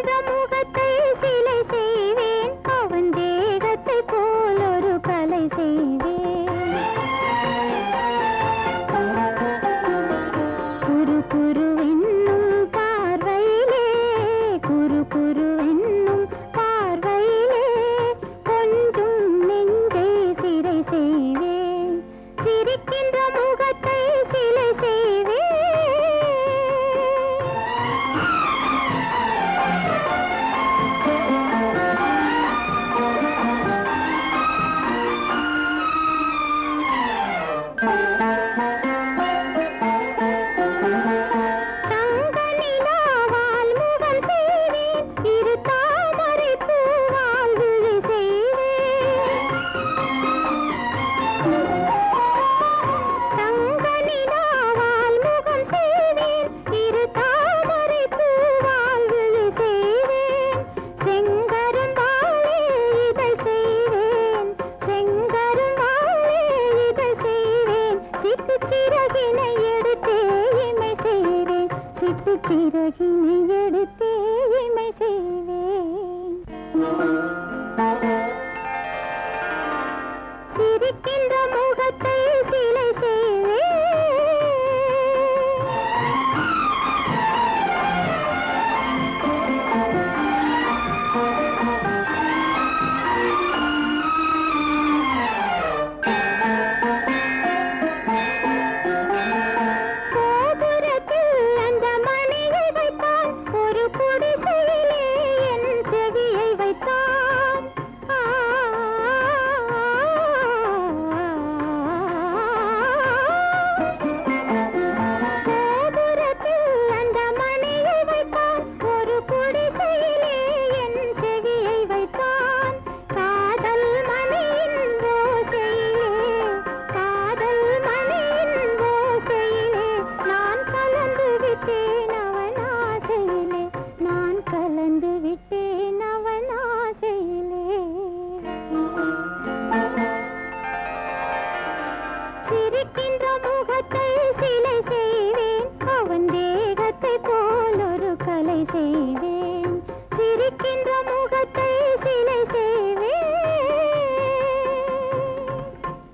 சிரிக்கின்ற முகத்தை சிலை செய்வேன் அவன் தேகத்தை போல் ஒரு கலை செய்வேன் குரு குருவென்னும் பார்வையிலே குரு குருவென்னும் பார்வையிலே கொஞ்சம் நெஞ்சை சிறை செய்வேன் சிரிக்கின்ற முகத்தை சிலை செய்வேன் தங்க நிலாவால் முகம் செய்வேன் இரு தாமரை பூவால் விழி செய்வேன் தங்க நிலாவால் முகம் செய்வேன் இரு தாமரை பூவால் விழி செய்வேன் செங்கரும்பாலே இதழ் செய்வேன் செங்கரும்பாலே இதழ் செய்வேன் சிட்டு சிறகினை எடுத்தே இமை செய்வேன் சிட்டு சிறகினை எடுத்தே இமை செய்வேன் சிரிக்கின்ற முகத்தை சிலை செய்வேன் கோபுரத்தில் அந்த மணியை வைத்தான் ஒரு குடிசையிலே என் செவியை வைத்தான் ஆ, கோபுரத்தில் அந்த மணியை வைத்தான் ஒரு குடிசையிலே என் செவியை வைத்தான் காதல் மணியின் ஓசையிலே காதல் மணியின் ஓசையிலே நான் கலந்து விட்டேன் அவன் ஆசையிலே நான் கலந்து விட்டேன் அவன் ஆசையிலே சிரிக்கின்ற முகத்தை சிலை செய்வேன் அவன் தேகத்தை போல் ஒரு கலை செய்வேன் சிரிக்கின்ற